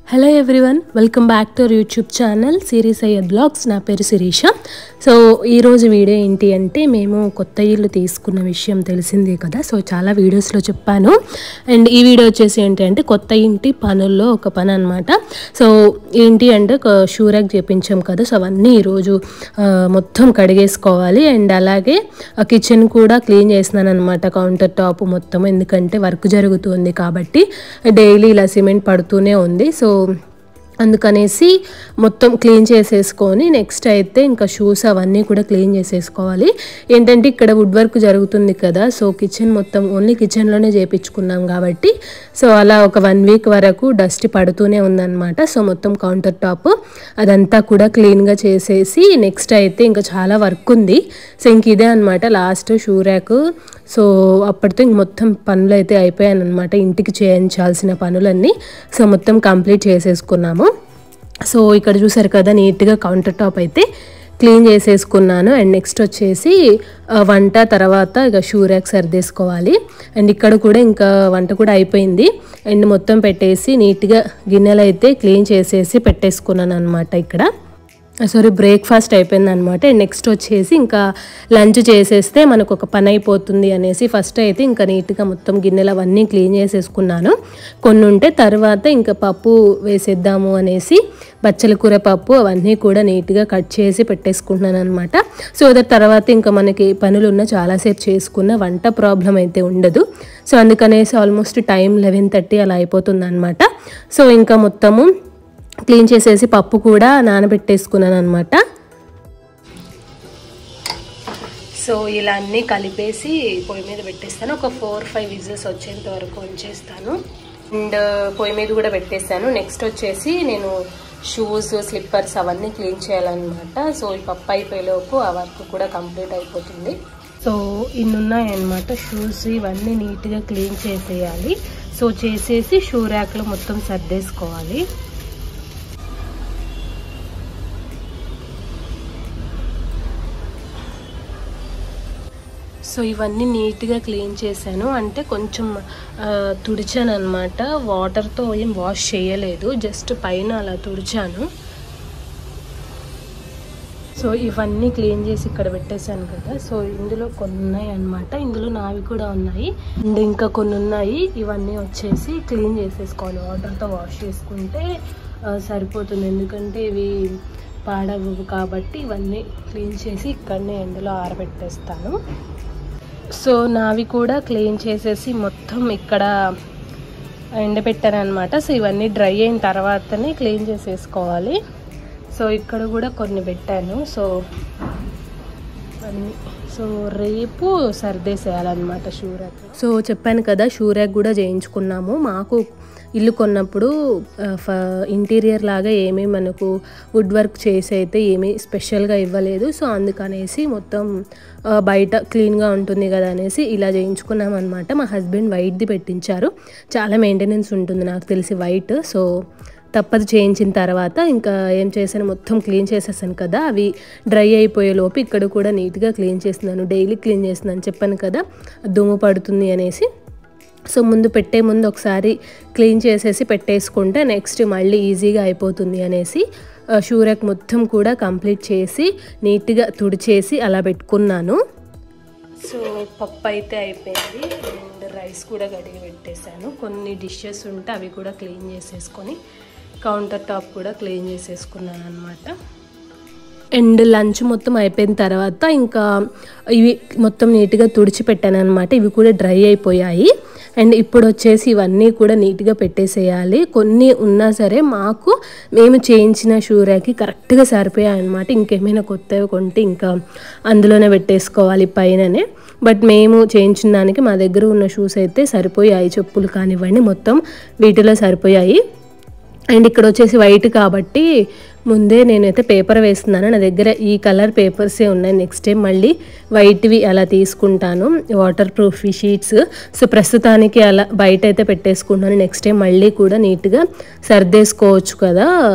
hello everyone welcome back to our YouTube channel series అయ్యే vlogs నా పేరు Sirisha so ఈరోజు వీడియో ఏంటి అంటే మేము కొత్త ఇల్లు తీసుకున్న విషయం తెలిసిందే కదా సో చాలా వీడియోస్లో చెప్పాను అండ్ ఈ వీడియో వచ్చేసి ఏంటి అంటే కొత్త ఇంటి పనుల్లో ఒక పని అనమాట సో ఏంటి అంటే ఒక షూరాక్ చేపించాం కదా సో అవన్నీ ఈరోజు ఆ, మొత్తం కడిగేసుకోవాలి అండ్ అలాగే ఆ కిచెన్ కూడా క్లీన్ చేసినాను అనమాట కౌంటర్ టాప్ మొత్తం ఎందుకంటే వర్క్ జరుగుతుంది కాబట్టి డైలీ ఇలా సిమెంట్ పడుతూనే ఉంది సో అందుకనేసి మొత్తం క్లీన్ చేసేసుకొని నెక్స్ట్ అయితే ఇంకా షూస్ అవన్నీ కూడా క్లీన్ చేసేసుకోవాలి ఏంటంటే ఇక్కడ వుడ్ వర్క్ జరుగుతుంది కదా సో కిచెన్ మొత్తం ఓన్లీ కిచెన్లోనే చేపించుకున్నాం కాబట్టి సో అలా ఒక వన్ వీక్ వరకు డస్ట్ పడుతూనే ఉందన్నమాట సో మొత్తం కౌంటర్ టాప్ అదంతా కూడా క్లీన్గా చేసేసి నెక్స్ట్ అయితే ఇంకా చాలా వర్క్ ఉంది సో ఇంక ఇదే అనమాట లాస్ట్ షూ ర్యాక్ సో అప్పటితో ఇంక మొత్తం పనులు అయితే అయిపోయాను అనమాట ఇంటికి చేయించాల్సిన పనులన్నీ సో మొత్తం కంప్లీట్ చేసేసుకున్నాము సో ఇక్కడ చూసారు కదా నీట్గా కౌంటర్ టాప్ అయితే క్లీన్ చేసేసుకున్నాను అండ్ నెక్స్ట్ వచ్చేసి ఆ, వంట తర్వాత ఇక షూ ర్యాక్ సర్దేసుకోవాలి అండ్ ఇక్కడ కూడా ఇంకా వంట కూడా అయిపోయింది అండ్ మొత్తం పెట్టేసి నీట్గా గిన్నెలు అయితే క్లీన్ చేసేసి పెట్టేసుకున్నాను అనమాట ఇక్కడ సారీ బ్రేక్ఫాస్ట్ అయిపోయింది అనమాట అండ్ నెక్స్ట్ వచ్చేసి ఇంకా లంచ్ చేసేస్తే మనకు ఒక పని అయిపోతుంది అనేసి ఫస్ట్ అయితే ఇంకా నీట్గా మొత్తం గిన్నెలు అవన్నీ క్లీన్ చేసేసుకున్నాను కొన్ని ఉంటే తర్వాత ఇంకా పప్పు వేసేద్దాము అనేసి బచ్చల కూర పప్పు అవన్నీ కూడా నీట్గా కట్ చేసి పెట్టేసుకుంటున్నాను అనమాట సో దట్ తర్వాత ఇంకా మనకి పనులు ఉన్న చాలాసేపు చేసుకున్న వంట ప్రాబ్లం అయితే ఉండదు సో అందుకనేసి ఆల్మోస్ట్ టైం లెవెన్ థర్టీ అలా అయిపోతుంది అనమాట సో ఇంకా మొత్తము క్లీన్ చేసేసి పప్పు కూడా నానబెట్టేసుకున్నాను అనమాట సో ఇలా అన్నీ కలిపేసి పొయ్యి మీద పెట్టేస్తాను ఒక ఫోర్ ఫైవ్ విజిల్స్ వచ్చేంత వరకు ఉంచేస్తాను అండ్ పొయ్యి మీద కూడా పెట్టేస్తాను నెక్స్ట్ వచ్చేసి నేను షూస్ స్లిప్పర్స్ అవన్నీ క్లీన్ చేయాలన్నమాట సో ఈ పప్పు అయిపోయేలోపు ఆ వర్క్ కూడా కంప్లీట్ అయిపోతుంది సో ఇన్ని ఉన్నాయన్నమాట షూస్ ఇవన్నీ నీట్గా క్లీన్ చేసేయాలి సో చేసేసి షూ ర్యాక్లో మొత్తం సర్దేసుకోవాలి సో ఇవన్నీ నీట్గా క్లీన్ చేశాను అంటే కొంచెం ఆ, తుడిచాను అనమాట వాటర్తో ఏం వాష్ చేయలేదు జస్ట్ పైన అలా తుడిచాను సో ఇవన్నీ క్లీన్ చేసి ఇక్కడ పెట్టేశాను కదా సో ఇందులో కొన్ని ఉన్నాయి అనమాట ఇందులో నావి కూడా ఉన్నాయి అండ్ ఇంకా కొన్ని ఉన్నాయి ఇవన్నీ వచ్చేసి క్లీన్ చేసేసుకోవాలి వాటర్తో వాష్ చేసుకుంటే ఆ, సరిపోతుంది ఎందుకంటే ఇవి పాడవు కాబట్టి ఇవన్నీ క్లీన్ చేసి ఇక్కడనే ఎండలో ఆరబెట్టేస్తాను సో నావి కూడా క్లీన్ చేసేసి మొత్తం ఇక్కడ ఎండబెట్టాను అనమాట సో ఇవన్నీ డ్రై అయిన తర్వాతనే క్లీన్ చేసేసుకోవాలి సో ఇక్కడ కూడా కొన్ని పెట్టాను సో అన్ని సో రేపు సర్దేసేయాలన్నమాట షూ ర్యాక్ సో చెప్పాను కదా షూ ర్యాక్ కూడా చేయించుకున్నాము మాకు ఇల్లు కొన్నప్పుడు ఇంటీరియర్ లాగా ఏమీ మనకు వుడ్ వర్క్ చేసి అయితే ఏమీ స్పెషల్గా ఇవ్వలేదు సో అందుకనేసి మొత్తం ఆ, బయట క్లీన్గా ఉంటుంది కదా అనేసి ఇలా చేయించుకున్నాం అనమాట మా హస్బెండ్ వైట్ది పెట్టించారు చాలా మెయింటెనెన్స్ ఉంటుంది నాకు తెలిసి వైట్ సో తప్పదు చేయించిన తర్వాత ఇంకా ఏం చేశాను మొత్తం క్లీన్ చేసేసాను కదా అవి డ్రై అయిపోయే లోపు ఇక్కడ కూడా నీట్గా క్లీన్ చేస్తున్నాను డైలీ క్లీన్ చేస్తున్నాను చెప్పాను కదా దుమ్ము పడుతుంది అనేసి సో ముందు పెట్టే ముందు ఒకసారి క్లీన్ చేసేసి పెట్టేసుకుంటే నెక్స్ట్ మళ్ళీ ఈజీగా అయిపోతుంది అనేసి షూరక్ మొత్తం కూడా కంప్లీట్ చేసి నీట్గా తుడిచేసి అలా పెట్టుకున్నాను సో పప్పు అయితే అయిపోయింది అండ్ రైస్ కూడా కడిగి పెట్టేశాను కొన్ని డిషెస్ ఉంటే అవి కూడా క్లీన్ చేసేసుకొని కౌంటర్ టాప్ కూడా క్లీన్ చేసేసుకున్నాను అనమాట అండ్ లంచ్ మొత్తం అయిపోయిన తర్వాత ఇంకా ఇవి మొత్తం నీట్గా తుడిచి పెట్టాను అనమాట ఇవి కూడా డ్రై అయిపోయాయి అండ్ ఇప్పుడు వచ్చేసి ఇవన్నీ కూడా నీట్గా పెట్టేసేయాలి కొన్ని ఉన్నా సరే మాకు మేము చేయించిన షూరాకి కరెక్ట్గా సరిపోయాయి అనమాట ఇంకేమైనా కొత్తవి కొంటే ఇంకా అందులోనే పెట్టేసుకోవాలి పైననే బట్ మేము చేయించిన దానికి మా దగ్గర ఉన్న షూస్ అయితే సరిపోయాయి చెప్పులు కానివ్వండి మొత్తం వీటిలో సరిపోయాయి అండ్ ఇక్కడ వచ్చేసి వైట్ కాబట్టి ముందే నేనైతే పేపర్ వేస్తున్నాను నా దగ్గర ఈ కలర్ పేపర్సే ఉన్నాయి నెక్స్ట్ టైం మళ్ళీ వైట్వి అలా తీసుకుంటాను వాటర్ ప్రూఫ్ షీట్స్ సో ప్రస్తుతానికి అలా బయట అయితే పెట్టేసుకుంటాను నెక్స్ట్ టైం మళ్ళీ కూడా నీట్గా సర్దేసుకోవచ్చు కదా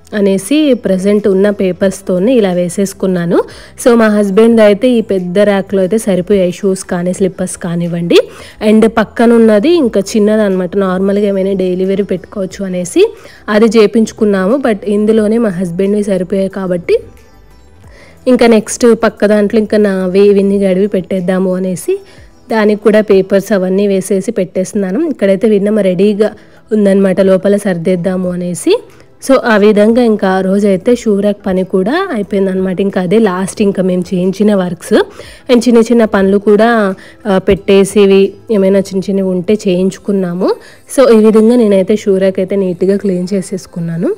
అనేసి ప్రజెంట్ ఉన్న పేపర్స్తోనే ఇలా వేసేసుకున్నాను సో మా హస్బెండ్ అయితే ఈ పెద్ద ర్యాక్లో అయితే సరిపోయాయి షూస్ కానీ స్లిప్పర్స్ కానివ్వండి అండ్ పక్కన ఉన్నది ఇంకా చిన్నది అనమాట నార్మల్గా ఏమైనా డైలీ వేర్ పెట్టుకోవచ్చు అనేసి అది చేపించుకున్నాము బట్ ఇందులోనే మా హస్బెండ్వి సరిపోయాయి కాబట్టి ఇంకా నెక్స్ట్ పక్క దాంట్లో ఇంకా నావి ఇవన్నీ గడివి పెట్టేద్దాము అనేసి దానికి కూడా పేపర్స్ అవన్నీ వేసేసి పెట్టేస్తున్నాను ఇక్కడైతే విన్నమ రెడీగా ఉందన్నమాట లోపల సర్దేద్దాము అనేసి సో ఆ విధంగా ఇంకా ఆ రోజైతే షూరాక్ పని కూడా అయిపోయిందనమాట ఇంకా అదే లాస్ట్ ఇంకా మేము చేయించిన వర్క్స్ అండ్ చిన్న చిన్న పనులు కూడా ఆ, పెట్టేసివి ఏమైనా చిన్న చిన్నవి ఉంటే చేయించుకున్నాము సో ఈ విధంగా నేనైతే షూరాక్ అయితే నీట్గా క్లీన్ చేసేసుకున్నాను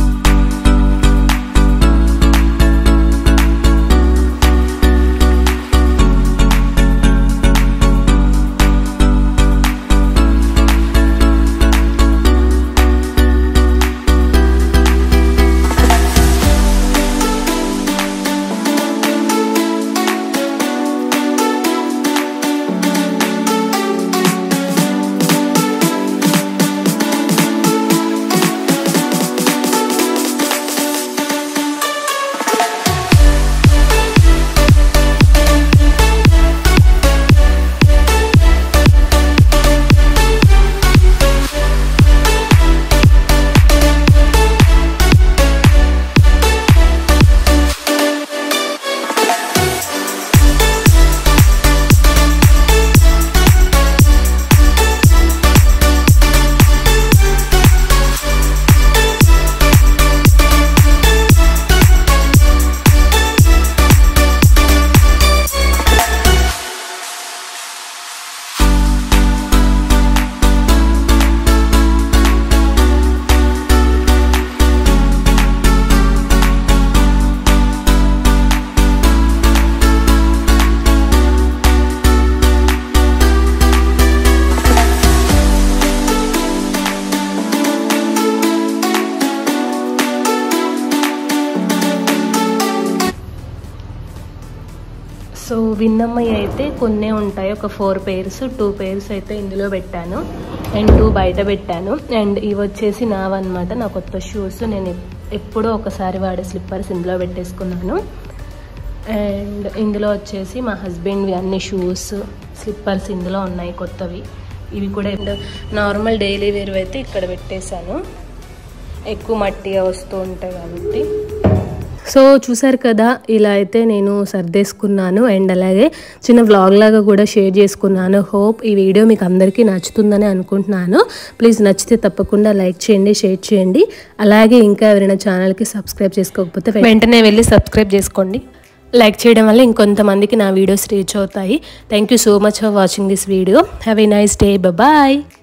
సో విన్నమ్మయ్య అయితే కొన్నే ఉంటాయి ఒక ఫోర్ పేర్స్ టూ పేర్స్ అయితే ఇందులో పెట్టాను అండ్ టూ బయట పెట్టాను అండ్ ఇవి వచ్చేసి నావన్నమాట నా కొత్త షూస్ నేను ఎప్- ఎప్పుడో ఒకసారి వాడే స్లిప్పర్స్ ఇందులో పెట్టేసుకున్నాను అండ్ ఇందులో వచ్చేసి మా హస్బెండ్వి అన్ని షూస్ స్లిప్పర్స్ ఇందులో ఉన్నాయి కొత్తవి ఇవి కూడా అండ్ నార్మల్ డైలీ వేర్ అయితే ఇక్కడ పెట్టేశాను ఎక్కువ మట్టిగా వస్తూ ఉంటాయి కాబట్టి సో చూసారు కదా ఇలా అయితే నేను సర్దేసుకున్నాను అండ్ అలాగే చిన్న వ్లాగ్ లాగా కూడా షేర్ చేసుకున్నాను హోప్ ఈ వీడియో మీకు అందరికీ నచ్చుతుందని అనుకుంటున్నాను ప్లీజ్ నచ్చితే తప్పకుండా లైక్ చేయండి షేర్ చేయండి అలాగే ఇంకా ఎవరైనా ఛానల్కి సబ్స్క్రైబ్ చేసుకోకపోతే వెంటనే వెళ్ళి సబ్స్క్రైబ్ చేసుకోండి లైక్ చేయడం వల్ల ఇంకొంతమందికి నా వీడియోస్ రీచ్ అవుతాయి thank you so much for watching this video have a nice day bye